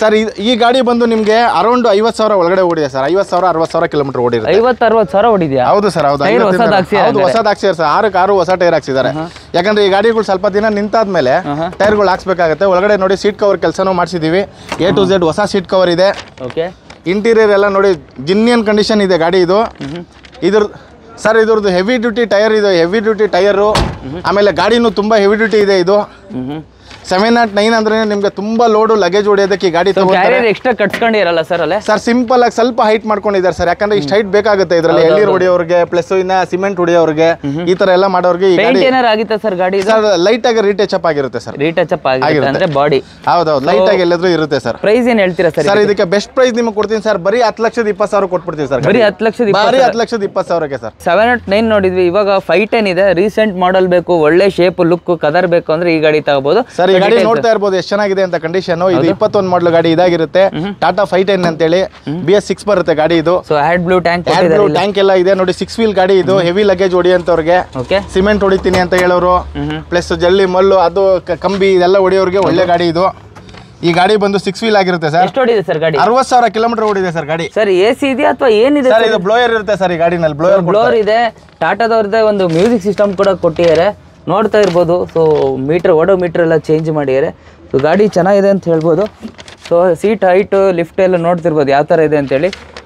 ಸರ್ ಈ- ಈ ಗಾಡಿ ಬಂದು ನಿಮಗೆ ಅರೌಂಡ್ ಐವತ್ತು ಸಾವಿರ ಒಳಗಡೆ ಓಡಿದೆ ಸರ್ ಐವತ್ತು ಸಾವಿರ ಅರವತ್ತು ಸಾವಿರ ಕಿಲೋಮೀಟರ್ ಓಡಿರುತ್ತೆ ಐವತ್ತು ಅರವತ್ತು ಸಾವಿರ ಹೊಡಿದ್ಯಾ ಹೌದು ಸರ್ ಹೌದು ಟೈರ್ ಐವತ್ತಿಂದ- ಹೊಸದ್ ಹಾಕ್ಸಿದಾರೆ ಹೌದು ಹೊಸದ್ ಹಾಕ್ಸಿದಾರೆ ಸರ್ ಆರು ಕಾರು ಹೊಸ ಟೈರ್ ಹಾಕ್ಸಿದ್ದಾರೆ ಯಾಕಂದ್ರೆ ಈ ಗಾಡಿಗಳು ಸ್ವಲ್ಪ ದಿನ ನಿಂತಾದ್ಮೇಲೆ ಟೈರ್ಗಳು ಹಾಕ್ಸ್ಬೇಕಾಗತ್ತೆ ಒಳಗಡೆ ನೋಡಿ ಸೀಟ್ ಕವರ್ ಕೆಲಸನೂ ಮಾಡಿಸಿದೀವಿ ಎ ಟು ಝೆಡ್ ಹೊಸ ಸೀಟ್ ಕವರ್ ಇದೆ ಓಕೆ ಇಂಟೀರಿಯರ್ ಎಲ್ಲ ನೋಡಿ ಜಿನ್ನಿಯನ್ ಕಂಡೀಷನ್ ಇದೆ ಗಾಡಿ ಇದು ಇದ್ರ ಸರ್ ಇದ್ರದ್ದು ಹೆವಿ ಡ್ಯೂಟಿ ಟೈರ್ ಇದೆ ಹೆವಿ ಡ್ಯೂಟಿ ಟೈರು ಆಮೇಲೆ ಗಾಡಿನೂ ತುಂಬ ಹೆವಿ ಡ್ಯೂಟಿ ಇದೆ ಇದು ಹ್ಞೂ ಸೆವೆನ್ ನಾಟ್ ನೈನ್ ಅಂದ್ರೆ ನಿಮ್ಗೆ ತುಂಬಾ ಲೋಡು ಲಗೇಜ್ ಹೊಡಿಯೋದಕ್ಕೆ ಈ ಗಾಡಿ ತಗೊಂತಾರೆ ಕ್ಯಾರಿಯರ್ ಎಕ್ಸ್ಟ್ರಾ ಕಟ್ಸ್ಕೊಂಡಿರಲ್ಲ ಸರ್ ಅಲ್ಲೇ ಸರ್ ಸಿಂಪಲ್ ಆಗಿ ಸ್ವಲ್ಪ ಹೈಟ್ ಮಾಡ್ಕೊಂಡಿದ್ದಾರೆ ಸರ್ ಯಾಕಂದ್ರೆ ಇಷ್ಟು ಹೈಟ್ ಬೇಕಾಗುತ್ತೆ ಇದರಲ್ಲಿ ಎಳ್ನೀರು ಹೊಡಿಯೋರಿಗೆ ಪ್ಲಸ್ ಇನ್ನ ಸಿಮೆಂಟ್ ಹೊಡಿಯೋರಿಗೆ ಈ ತರ ಎಲ್ಲ ಮಾಡೋರಿಗೆ ಈ ಪೇಂಟ್ ಗಾಡಿ ಏನಾರು ಆಗಿತ್ತಾ ಸರ್ ಗಾಡಿ ಸರ್ ಲೈಟ್ ಆಗಿ ರೀಟಚ್ ಅಪ್ ಆಗಿರುತ್ತೆ ಸರ್ ರೀಟಚ್ ಅಪ್ ಆಗಿರುತ್ತೆ ಆಗಿರುತ್ತೆ. ಅಂದ್ರೆ ಬಾಡಿ ಹೌದೌದು ಲೈಟ್ ಆಗಿ ಎಲ್ಲಾದ್ರೂ ಇರುತ್ತೆ ಸರ್ ಪ್ರೈಸ್ ಏನ್ ಹೇಳ್ತೀರಾ ಸರ್ ಸರ್ ಇದಕ್ಕೆ ಬೆಸ್ಟ್ ಪ್ರೈಸ್ ನಿಮಗೆ ಕೊಡ್ತೀನಿ ಸರ್ ಬರೀ ಹತ್ತು ಲಕ್ಷದ ಇಪ್ಪತ್ತು ಸಾವಿರ ಕೊಟ್ಬಿಡ್ತೀವಿ ಸರ್ ಬರೀ ಹತ್ತು ಲಕ್ಷದ ಬರೀ ಹತ್ತು ಲಕ್ಷದ ಇಪ್ಪತ್ತು ಸಾವಿರಕ್ಕೆ ಸರ್ ಸೆವೆನ್ ನಾಟ್ ನೈನ್ ನೋಡಿದ್ವಿ ಇವಾಗ ಫೈವ್ ಟೆನ್ ಇದೆ ರೀಸೆಂಟ್ ಮಾಡಲ್ ಬೇಕು ಒಳ್ಳೆ ಶೇಪ್ ಲುಕ್ ಕದರ್ ಬೇಕು ಅಂದ್ರೆ ಈ ಗಾಡಿ ತಗೋಬಹುದು ಸರ್ ಈ ಗಾಡಿ ನೋಡ್ತಾ ಇರ್ಬೋದು ಎಷ್ಟು ಚೆನ್ನಾಗಿದೆ ಅಂತ ಕಂಡೀಷನ್ ಇದು ಇಪ್ಪತ್ತೊಂದು ಮಾಡಲ್ ಗಾಡಿ ಇದಾಗಿರುತ್ತೆ ಟಾಟಾ ಫೈವ್ ಟೆನ್ ಅಂತೇಳಿ ಬಿ ಎಸ್ ಸಿಕ್ಸ್ ಬರುತ್ತೆ ಗಾಡಿ ಇದು so AdBlue tank tank ಎಲ್ಲ ಇದೆ ನೋಡಿ ಸಿಕ್ಸ್ ವೀಲ್ ಗಾಡಿ ಇದು ಹೆವಿ ಲಗೇಜ್ ಹೊಡಿಯಂತವ್ರಿಗೆ ಓಕೆ ಸಿಮೆಂಟ್ ಹೊಡಿತೀನಿ ಅಂತ ಹೇಳೋರು ಪ್ಲಸ್ ಜಲ್ಲಿ ಮಲ್ಲು ಅದು ಕ- ಕಂಬಿ ಇದೆಲ್ಲ ಹೊಡಿಯೋರಿಗೆ ಒಳ್ಳೆ ಗಾಡಿ ಇದು ಈ ಗಾಡಿ ಬಂದು ಸಿಕ್ಸ್ ವೀಲ್ ಆಗಿರುತ್ತೆ ಸರ್ ಎಷ್ಟು ಹೊಡಿದೆ ಸರ್ ಗಾಡಿ ಅರವತ್ತು ಸಾವಿರ ಕಿಲೋಮೀಟರ್ ಓಡಿದೆ ಸರ್ ಗಾಡಿ ಸರ್ ಎ ಸಿ ಇದೆಯಾ ಅಥವಾ ಏನಿದೆ ಸರ್ ಇದು ಬ್ಲೋಯರ್ ಇರುತ್ತೆ ಸರ್ ಈ ಗಾಡಿನಲ್ಲಿ ಬ್ಲೋಯರ್ ಬ್ಲೋರ್ ಇದೆ ಟಾಟಾದವ್ರದ್ದೇ ಒಂದು ಮ್ಯೂಸಿಕ್ ಸಿಸ್ಟಮ್ ಕೂಡ ಕೊಟ್ಟಿದ್ದಾರೆ ನೋಡ್ತಾ ಇರ್ಬೋದು ಸೊ ಮೀಟರ್ ಓಡೋ ಮೀಟರ್ ಎಲ್ಲ ಚೇಂಜ್ ಮಾಡಿದ್ದಾರೆ ಸೊ ಗಾಡಿ ಚೆನ್ನಾಗಿದೆ ಅಂತ ಹೇಳ್ಬೋದು ಸೊ ಸೀಟ್ ಹೈಟ್ ಲಿಫ್ಟ್ ಎಲ್ಲ ನೋಡ್ತಿರ್ಬೋದು ಯಾವ ಥರ ಇದೆ ಅಂತೇಳಿ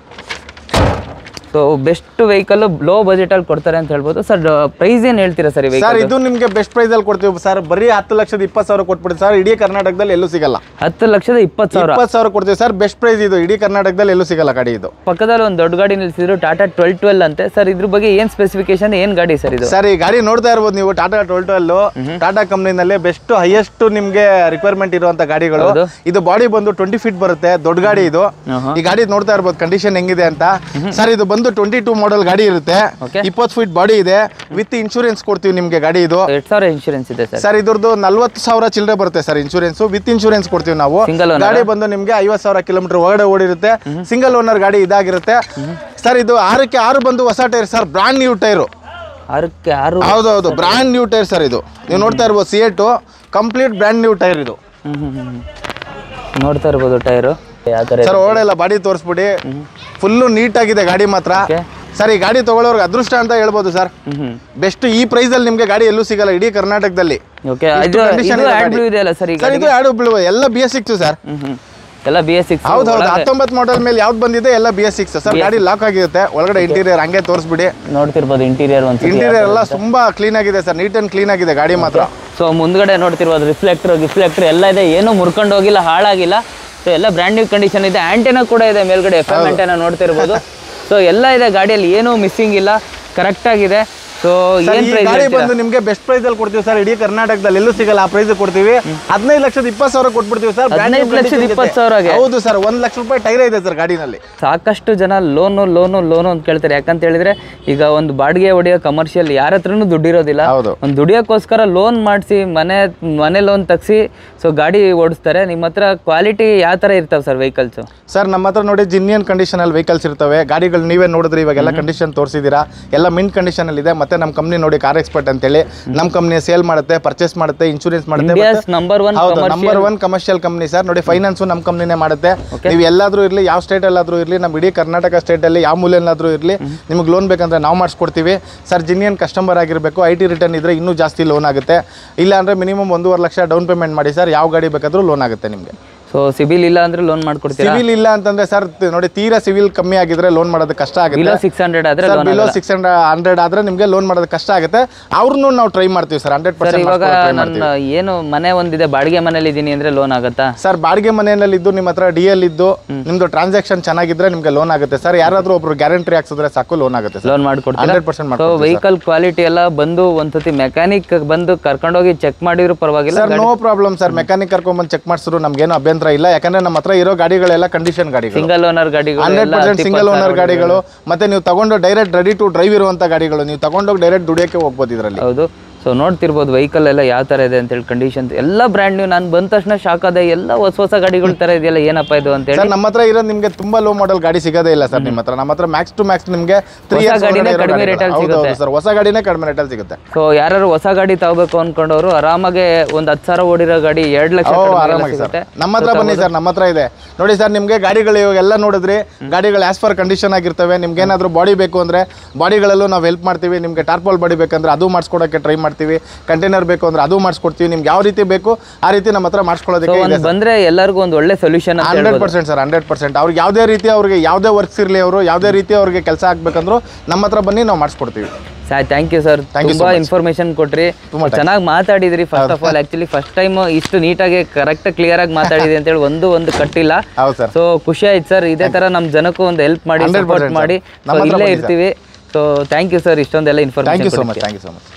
ಸೊ ಬೆಸ್ಟ್ ವೆಹಿಕಲ್ ಲೋ ಬಜೆಟಲ್ಲಿ ಕೊಡ್ತಾರೆ ಅಂತ ಹೇಳ್ಬೋದು ಸರ್ ಪ್ರೈಸ್ ಏನು ಹೇಳ್ತೀರಾ ಸರ್ ಈ ಸರ್ ವೆಹಿಕಲ್ ಇದು ನಿಮಗೆ ಬೆಸ್ಟ್ ಪ್ರೈಸ್ ಅಲ್ಲಿ ಕೊಡ್ತೀವಿ ಸರ್ ಬರೀ ಹತ್ತು ಲಕ್ಷದ ಇಪ್ಪತ್ತು ಸಾವಿರ ಕೊಟ್ಬಿಡಿ ಸರ್ ಇಡೀ ಕರ್ನಾಟಕದಲ್ಲಿ ಎಲ್ಲೂ ಸಿಗಲ್ಲ ಹತ್ತು ಲಕ್ಷದ ಇಪ್ಪತ್ತು ಸಾವಿರ ಇಪ್ಪತ್ತು ಸಾವಿರ ಕೊಡ್ತೀವಿ ಸರ್ ಬೆಸ್ಟ್ ಪ್ರೈಸ್ ಇದು ಇಡೀ ಕರ್ನಾಟಕದಲ್ಲಿ ಎಲ್ಲೂ ಸಿಗಲ್ಲ ಗಾಡಿ ಇದು ಪಕ್ಕದಲ್ಲಿ ಒಂದು ದೊಡ್ಡ ಗಾಡಿ ನಿಲ್ಸಿದ್ರು ಟಾಟಾ ಟ್ವೆಲ್ ಟ್ವೆಲ್ ಅಂತೆ ಸರ್ ಇದ್ರ ಬಗ್ಗೆ ಏನು ಸ್ಪೆಸಿಫಿಕೇಶನ್ ಏನು ಗಾಡಿ ಸರ್ ಇದು ಸರ್ ಈ ಗಾಡಿ ನೋಡ್ತಾ ಇರ್ಬೋದು ನೀವು ಟಾಟಾ ಟ್ವೆಲ್ ಟ್ವೆಲ್ ಟಾಟಾ ಕಂಪ್ನಿನಲ್ಲಿ ಬೆಸ್ಟ್ ಹೈಯೆಸ್ಟ್ ನಿಮ್ಗೆ ರಿಕ್ವೈರ್ಮೆಂಟ್ ಇರುವಂತ ಗಾಡಿಗಳು ಹೌದು. ಇದು ಬಾಡಿ ಬಂದು ಟ್ವೆಂಟಿ ಫೀಟ್ ಬರುತ್ತೆ ದೊಡ್ಡ ಗಾಡಿ ಇದು ಈ ಗಾಡಿ ನೋಡ್ತಾ ಇರ್ಬೋದು ಕಂಡೀಷನ್ ಹೆಂಗಿದೆ ಅಂತ ಸರ್ ಇದು ಬಂದು ಟ್ವೆಂಟಿ ಟೂ ಮಾಡೆಲ್ ಗಾಡಿ ಇರುತ್ತೆ Okay. ಇಪ್ಪತ್ತು ಫೀಟ್ ಬಾಡಿ ಇದೆ ವಿತ್ ಇನ್ಶೂರೆನ್ಸ್ ಕೊಡ್ತೀವಿ ನಿಮ್ಗೆ ಗಾಡಿ ಇದು ಎರಡು ಸಾವಿರ ಇನ್ಶೂರೆನ್ಸ್ ಇದೆ ಸರ್ ಸರ್ ಇದ್ರದ್ದು ನಲ್ವತ್ತು ಸಾವಿರ ಚಿಲ್ಲರೆ ಬರುತ್ತೆ ಸರ್ ಇನ್ಶೂರೆನ್ಸ್ ವಿತ್ ಇನ್ಶೂರೆನ್ಸ್ ಕೊಡ್ತೀವಿ ನಾವು Single owner? ಗಾಡಿ ಬಂದು ನಿಮ್ಗೆ ಐವತ್ತು ಸಾವಿರ ಕಿಲೋಮೀಟರ್ ಒಳಗಡೆ ಓಡಿರುತ್ತೆ ಸಿಂಗಲ್ ಓನರ್ ಗಾಡಿ ಇದಾಗಿರುತ್ತೆ ಸರ್ ಇದು ಆರಕ್ಕೆ ಆರು ಬಂದು ಹೊಸ tyre sir brand new tyre ಆರಕ್ಕೆ ಆರು ಹೌದೌದು ಬ್ರ್ಯಾಂಡ್ ನ್ಯೂ ಟೈರ್ ಸರ್ ಇದು ನೀವು ನೋಡ್ತಾ ಇರ್ಬೋದು CEAT complete brand new tyre ಇದು ಹ್ಮ್ ಹ್ಮ್ ಹ್ಮ್. ನೋಡ್ತಾ ಇರ್ಬೋದು ಟೈರು ಯಾವ ಥರ ಇದೆ. ಸರ್ ಒಳಗೆಲ್ಲ ಬಾಡಿ ತೋರಿಸ್ಬಿಡಿ ಫುಲ್ಲು ನೀಟಾಗಿದೆ ಗಾಡಿ ಮಾತ್ರ Okay. ಸರ್ ಈ ಗಾಡಿ ತಗೊಳ್ಳೋರ್ಗೆ ಅದೃಷ್ಟ ಅಂತ ಹೇಳ್ಬೋದು ಸರ್ ಹ್ಮ್ ಹ್ಮ್ ಬೆಸ್ಟ್ ಈ ಪ್ರೈಸಲ್ಲಿ ನಿಮಗೆ ಗಾಡಿ ಎಲ್ಲೂ ಸಿಗಲ್ಲ ಇಡೀ ಕರ್ನಾಟಕದಲ್ಲಿ ಓಕೆ ಇಷ್ಟು ಇದು condition ಇದು ಇದೆ ಆಡ್ ಗಾಡಿ. ಬ್ಲೂ ಇದೆ ಅಲ್ಲ ಸರ್ ಈಗ ಸರ್ ಇದು ಎರಡು ಬೀಳುವ ಎಲ್ಲ ಬಿ ಎಸ್ ಸಿಕ್ಸ್ ಸರ್ ಹ್ಮ್ ಹ್ಮ್ ಎಲ್ಲ ಬಿ ಎಸ್ ಸಿಕ್ಸ್ ಹೌದು ಹೌದು ಹತ್ತೊಂಬತ್ತು ಮಾಡಲ್ ಮೇಲೆ ಯಾವ್ದು ಬಂದಿದೆ ಎಲ್ಲ ಬಿ ಎಸ್ ಸಿಕ್ಸ್ ಸರ್ ಗಾಡಿ ಲಾಕ್ ಆಗಿರುತ್ತೆ ಒಳಗಡೆ ಇಂಟೀರಿಯರ್ ಹಂಗೆ ತೋರಿಸ್ಬಿಡಿ ನೋಡ್ತಿರ್ಬೋದು ಇಂಟೀರಿಯರ್ ಒಂದು ಇಂಟೀರಿಯರ್ ಎಲ್ಲ ತುಂಬಾ ಕ್ಲೀನ್ ಆಗಿದೆ ಸರ್ ನೀಟ್ ಅಂಡ್ ಕ್ಲೀನ್ ಆಗಿದೆ ಗಾಡಿ ಮಾತ್ರ ಸೊ ಮುಂದ್ಗಡೆ ನೋಡ್ತಿರ್ಬೋದು ರಿಫ್ಲೆಕ್ಟರ್ ಗಿಫ್ಲೆಕ್ಟರ್ ಎಲ್ಲ ಇದೆ ಏನೂ ಮುರ್ಕೊಂಡು ಹೋಗಿಲ್ಲ ಹಾಳಾಗಿಲ್ಲ ಸೊ ಎಲ್ಲ ಬ್ರ್ಯಾಂಡ್ ನ್ಯೂ ಕಂಡೀಷನ್ ಇದೆ ಆಂಟೆನಾ ಕೂಡ ಇದೆ ಮೇಲ್ಗಡೆ ಎಫ್ ಎಮ್ ಆಂಟೆನಾ ನೋಡ್ತಿರ್ಬೋದು ಸೊ ಎಲ್ಲ ಇದೆ ಗಾಡಿಯಲ್ಲಿ ಏನೂ ಮಿಸ್ಸಿಂಗ್ ಇಲ್ಲ ಕರೆಕ್ಟ್ ಆಗಿದೆ ಸೊ ಸರ್, ಏನ್ ಈ ಪ್ರೈಸ್ ಗಾಡಿ ಬಂದು ನಿಮ್ಗೆ ಬೆಸ್ಟ್ ಪ್ರೈಸ್ ಅಲ್ಲಿ ಕೊಡ್ತೀವಿ ಸರ್ ಇಡೀ ಕರ್ನಾಟಕದಲ್ಲಿ ಎಲ್ಲೂ ಸಿಗಲ್ಲ ಆ ಪ್ರೈಸ್ ಕೊಡ್ತೀವಿ ಹದಿನೈದು ಲಕ್ಷದ ಇಪ್ಪತ್ತು ಸಾವಿರ ಕೊಟ್ಬಿಡ್ತೀವಿ ಸರ್ brand new ಹದಿನೈದು ಲಕ್ಷದ condition ಇಪ್ಪತ್ತು ಜೊತೆ. ಸಾವಿರಗೆ? ಹೌದು ಸರ್ ಒಂದ್ ಲಕ್ಷ ರೂಪಾಯಿ ಟೈರ್ ಇದೆ ಸರ್ ಗಾಡಿನಲ್ಲಿ ಸಾಕಷ್ಟು ಜನ ಲೋನು ಲೋನು ಲೋನು ಅಂತ ಕೇಳ್ತಾರೆ ಯಾಕಂತ ಹೇಳಿದ್ರೆ ಈಗ ಒಂದು ಬಾಡಿಗೆ ಹೊಡೆಯೋ ಕಮರ್ಷಿಯಲ್ ಯಾರ ಹತ್ರನೂ ದುಡ್ಡಿರೋದಿಲ್ಲ ಹೌದು. ಒಂದು ದುಡಿಯೋಕ್ಕೋಸ್ಕರ ಲೋನ್ ಮಾಡಿಸಿ ಮನೆ ಮನೆ ಲೋನ್ ತಗ್ಸಿ ಸೊ ಗಾಡಿ ಓಡಿಸ್ತಾರೆ ನಿಮ್ಮ ಹತ್ರ ಕ್ವಾಲಿಟಿ ಯಾವ ಥರ ಇರ್ತಾವೆ ಸರ್ ವೆಹಿಕಲ್ಸು ಸರ್ ನಮ್ಮ ಹತ್ರ ನೋಡಿ ಜಿನ್ನಿಯನ್ ಕಂಡೀಷನ್ ಅಲ್ಲಿ ವೆಹಿಕಲ್ಸ್ ಇರ್ತವೆ ಗಾಡಿಗಳು ನೀವೇ ನೋಡಿದ್ರಿ ಇವಾಗೆಲ್ಲ ಕಂಡೀಷನ್ ತೋರಿಸಿದ್ದೀರಾ ಎಲ್ಲ ಮಿಂಟ್ ಕಂಡೀಷನ್ ಅಲ್ಲಿ ಇದೆ ಮತ್ತೆ ನಮ್ಮ ಕಂಪ್ನಿ ನೋಡಿ ಕಾರ್ ಎಕ್ಸ್ಪರ್ಟ್ ಅಂತೇಳಿ ನಮ್ಮ ಕಂಪ್ನಿ ಸೇಲ್ ಮಾಡುತ್ತೆ ಪರ್ಚೇಸ್ ಮಾಡುತ್ತೆ ಇನ್ಶೂರೆನ್ಸ್ ಮಾಡುತ್ತೆ ಇಂಡಿಯಾಸ್ ಮತ್ತೆ- ನಂಬರ್ ಒನ್ ಹೌದು number one commercial company sir ನೋಡಿ ಫೈನಾನ್ಸು ನಮ್ಮ ಕಂಪ್ನಿನೇ ಮಾಡುತ್ತೆ ನೀವು ಎಲ್ಲಾದ್ರೂ ಇರಲಿ ಯಾವ ಸ್ಟೇಟ್ ಅಲ್ಲಾದ್ರೂ ಇರಲಿ ನಮ್ಮ ಇಡೀ ಕರ್ನಾಟಕ ಸ್ಟೇಟ್ ಅಲ್ಲಿ ಯಾವ ಮೂಲೆಯಲ್ಲಾದ್ರೂ ಇರಲಿ ನಿಮ್ಗೆ ಲೋನ್ ಬೇಕಂದ್ರೆ ನಾವು ಮಾಡಿಸ್ಕೊಡ್ತೀವಿ ಸರ್ ಜಿನಿಯನ್ ಕಸ್ಟಮರ್ ಆಗಿರಬೇಕು ಐ ಟಿ ರಿಟರ್ನ್ ಇದ್ರೆ ಇನ್ನೂ ಜಾಸ್ತಿ ಲೋನ್ ಆಗುತ್ತೆ ಇಲ್ಲ ಅಂದ್ರೆ ಮಿನಿಮಮ್ ಒಂದೂವರೆ ಲಕ್ಷ ಡೌನ್ ಪೇಮೆಂಟ್ ಮಾಡಿ ಸರ್ ಯಾವ ಗಾಡಿ ಬೇಕಾದ್ರೂ ಲೋನ್ ಆಗುತ್ತೆ ನಿಮಗೆ ಸೊ ಸಿಬಿಲ್ ಇಲ್ಲ ಅಂದ್ರೆ ಲೋನ್ ಮಾಡ್ಕೊಡ್ತೀರಾ ಸಿವಿಲ್ ಇಲ್ಲ ಅಂತಂದ್ರೆ ಸರ್ ನೋಡಿ ತೀರಾ ಸಿವಿಲ್ ಕಮ್ಮಿ ಆಗಿದ್ರೆ ಲೋನ್ ಮಾಡೋದು ಕಷ್ಟ ಆಗುತ್ತೆ ಬಿಲೋ ಸಿಕ್ಸ್ ಹಂಡ್ರೆಡ್ ಆದ್ರೆ sir loan below six hundred hundred ಆದ್ರೆ ನಿಮಗೆ ಲೋನ್ ಮಾಡೋದು ಕಷ್ಟ ಆಗುತ್ತೆ ಅವ್ರನ್ನೂ ನಾವು ಟ್ರೈ ಮಾಡ್ತೀವಿ ಸರ್ ಹಂಡ್ರೆಡ್ ಸರ್ ಇವಾಗ ಪರ್ಸೆಂಟ್ ನನ್ನ ಏನು ಮನೆ ಒಂದಿದೆ ಬಾಡಿಗೆ ಮನೇಲಿ ಇದ್ದೀನಿ ಅಂದ್ರೆ ಲೋನ್ ಆಗುತ್ತಾ ಸರ್ ಬಾಡಿಗೆ ಮನೆಯಲ್ಲಿ ಇದ್ದು ನಿಮ್ಮ ಹತ್ರ ಡಿ ಎಲ್ ಇದ್ದು ನಿಮ್ದು ಟ್ರಾನ್ಸಾಕ್ಷನ್ ಚೆನ್ನಾಗಿದ್ರೆ ನಿಮ್ಗೆ ಲೋನ್ ಆಗುತ್ತೆ ಸರ್ ಯಾರಾದ್ರೂ ಒಬ್ರು ಗ್ಯಾರಂಟಿ ಹಾಕ್ಸಿದ್ರೆ ಸಾಕು ಲೋನ್ ಆಗುತ್ತೆ ಸರ್ ಲೋನ್ ಮಾಡ್ಕೊಡ್ತೀರಾ ಹಂಡ್ರೆಡ್ ಪರ್ಸೆಂಟ್ ಸೊ ಮಾಡ್ತೀವಿ ವೆಹಿಕಲ್ ಕ್ವಾಲಿಟಿ ಎಲ್ಲ ಬಂದು ಒಂದ್ಸತಿ ಮೆಕ್ಯಾನಿಕ್ ಬಂದು ಕರ್ಕೊಂಡೋಗಿ ಚೆಕ್ ಮಾಡಿದ್ರು ಪರವಾಗಿಲ್ಲ sir no problem sir mechanic ಕರ್ಕೊಂಡ್ಬಂದು ಚೆಕ್ ಮಾಡಿಸಿದ್ರು ನಮ್ಗೇನು ಅಭ್ಯಂತರ ಇಲ್ಲ ಯಾಕಂದ್ರೆ ನಮ್ಮ ಹತ್ರ ಇರೋ ಗಾಡಿಗಳೆಲ್ಲ ಕಂಡೀಷನ್ ಗಾಡಿಗಳು ಸಿಂಗಲ್ ಓನರ್ ಗಾಡಿಗಳು ಹಂಡ್ರೆಡ್ ಎಲ್ಲ ಪರ್ಸೆಂಟ್ ಹತ್ತು ಸಿಂಗಲ್ ಇಪ್ಪತ್ತು ಓನರ್ ಸಾವಿರ ಗಾಡಿಗಳು ಮತ್ತೆ ನೀವು ತಗೊಂಡು ಡೈರೆಕ್ಟ್ ರೆಡಿ ಟು ಡ್ರೈವ್ ಇರುವಂತ ಗಾಡಿಗಳು ನೀವು ತಗೊಂಡೋಗಿ ಡೈರೆಕ್ಟ್ ದುಡಿಯೋಕೆ ಹೋಗ್ಬೋದು ಇದರಲ್ಲಿ ಹೌದು ಸೊ ನೋಡ್ತಿರ್ಬೋದು ವೆಹಿಕಲ್ ಎಲ್ಲ ಯಾವ ಥರ ಇದೆ ಅಂತೇಳಿ ಕಂಡೀಷನ್ ಎಲ್ಲ ಬ್ರ್ಯಾಂಡ್ ನ್ಯೂ ನಾನು ಬಂದ ತಕ್ಷಣ ಶಾಕ್ ಅದೇ ಎಲ್ಲ ಹೊಸ ಹೊಸ ಗಾಡಿಗಳ ಥರ ಇದೆಯಲ್ಲ ಏನಪ್ಪ ಇದು ಅಂತೇಳಿ ಸರ್ ನಮ್ಮ ಹತ್ರ ಇರೋದು ನಿಮ್ಗೆ ತುಂಬಾ ಲೋ ಮಾಡೆಲ್ ಗಾಡಿ ಸಿಗೋದೇ ಇಲ್ಲ ಸರ್ ನಿಮ್ಮ ಹತ್ರ ನಮ್ಮ ಹತ್ರ ಮ್ಯಾಕ್ಸ್ ಟು ಮ್ಯಾಕ್ಸ್ ನಿಮ್ಗೆ ತ್ರೀ ಹೊಸ ಇಯರ್ಸ್ ಗಾಡಿನೇ ಕಡಿಮೆ ರೇಟಲ್ಲಿ ಸಿಗುತ್ತೆ. ಸರ್ ಹೊಸ ಗಾಡಿನೇ ಕಡಿಮೆ ರೇಟಲ್ಲಿ ಸಿಗುತ್ತೆ ಸೊ ಯಾರು ಹೊಸ ಗಾಡಿ ತಗೋಬೇಕು ಅನ್ಕೊಂಡವರು ಆರಾಮಾಗೆ ಒಂದು ಹತ್ತು ಸಾವಿರ ಓಡಿರೋ ಗಾಡಿ ಎರಡು ಲಕ್ಷ ಓ ಕಡಿಮೆಗೆಲ್ಲ ಆರಾಮಾಗಿ ಸರ್ ಸಿಗುತ್ತೆ ನಮ್ಮ ಹತ್ರ ಬನ್ನಿ ಸರ್ ನಮ್ಮ ಹತ್ರ ಇದೆ ನೋಡಿ ಸರ್ ನಿಮಗೆ ಗಾಡಿಗಳು ಇವಾಗೆಲ್ಲ ನೋಡಿದ್ರಿ ಗಾಡಿಗಳು ಆಸ್ ಫರ್ ಕಂಡೀಷನ್ ಆಗಿರ್ತವೆ ನಿಮ್ಗೆ ಏನಾದರೂ ಬಾಡಿ ಬೇಕು ಅಂದ್ರೆ ಬಾಡಿಗಳಲ್ಲೂ ನಾವು ಹೆಲ್ಪ್ ಮಾಡ್ತೀವಿ ನಿಮಗೆ ಟಾರ್ಪಲ್ ಬಾಡಿ ಬೇಕಂದ್ರೆ ಅದು ಮಾಡಿಸ್ಕೊಡೋಕ್ಕೆ ಟ್ರೈ ಮಾಡ್ತೀವಿ ಕಂಟೈನರ್ ಬೇಕು ಅಂದ್ರೆ ಅದು ಮಾಡಿಸ್ಕೊಡ್ತೀವಿ ನಿಮ್ಗೆ ಯಾವ ರೀತಿ ಬೇಕು ಆ ರೀತಿ ನಮ್ಮ ಹತ್ರ ಮಾಡಿಸ್ಕೊಳ್ಳೋದಕ್ಕೆ ಇದೆ ಒಂದು ಬಂದ್ರೆ ಎಲ್ಲರಿಗೂ ಒಂದು ಒಳ್ಳೆ ಸೊಲ್ಯೂಷನ್ ಅಂತ hundred percent sir hundred percent ಅವ್ರಿಗೆ ಯಾವುದೇ ರೀತಿ ಅವ್ರಿಗೆ ಯಾವುದೇ ವರ್ಕ್ಸ್ ಇರಲಿ ಅವರು ಯಾವುದೇ ರೀತಿ ಅವ್ರಿಗೆ ಕೆಲಸ ಆಗ್ಬೇಕಂದ್ರು ನಮ್ಮ ಹತ್ರ ಬನ್ನಿ ನಾವು ಮಾಡಿಸ್ಕೊಡ್ತೀವಿ sir thank you sir Thank you so ತುಂಬಾ much. ಇನ್ಫಾರ್ಮೇಶನ್ ಕೊಟ್ರಿ ತುಂಬಾ ಚೆನ್ನಾಗಿ ಮಾತಾಡಿದ್ರಿ first of all actually first time ಇಷ್ಟು ನೀಟಾಗಿ ಕರೆಕ್ಟ್ ಕ್ಲಿಯರ್ ಆಗಿ ಮಾತಾಡಿದ್ರಿ ಅಂತೇಳಿ ಒಂದು ಒಂದು ಕಟ್ಟಿಲ್ಲ ಹೌದು ಸರ್ ಸೊ ಖುಷಿ ಆಯ್ತು ಸರ್ ಇದೇ ತರ ನಮ್ಮ ಜನಕ್ಕೂ ಒಂದು ಹೆಲ್ಪ್ ಮಾಡಿ 100% ಸಪೋರ್ಟ್ sir. ಮಾಡಿ ನಮ್ಮ So, ಹತ್ರ ಇಲ್ಲೇ ಬನ್ನಿ sir. ಇರ್ತೀವಿ ಸೊ ಥ್ಯಾಂಕ್ ಯು ಸರ್ ಇಷ್ಟೊಂದೆಲ್ಲ thank you so information much thank you so much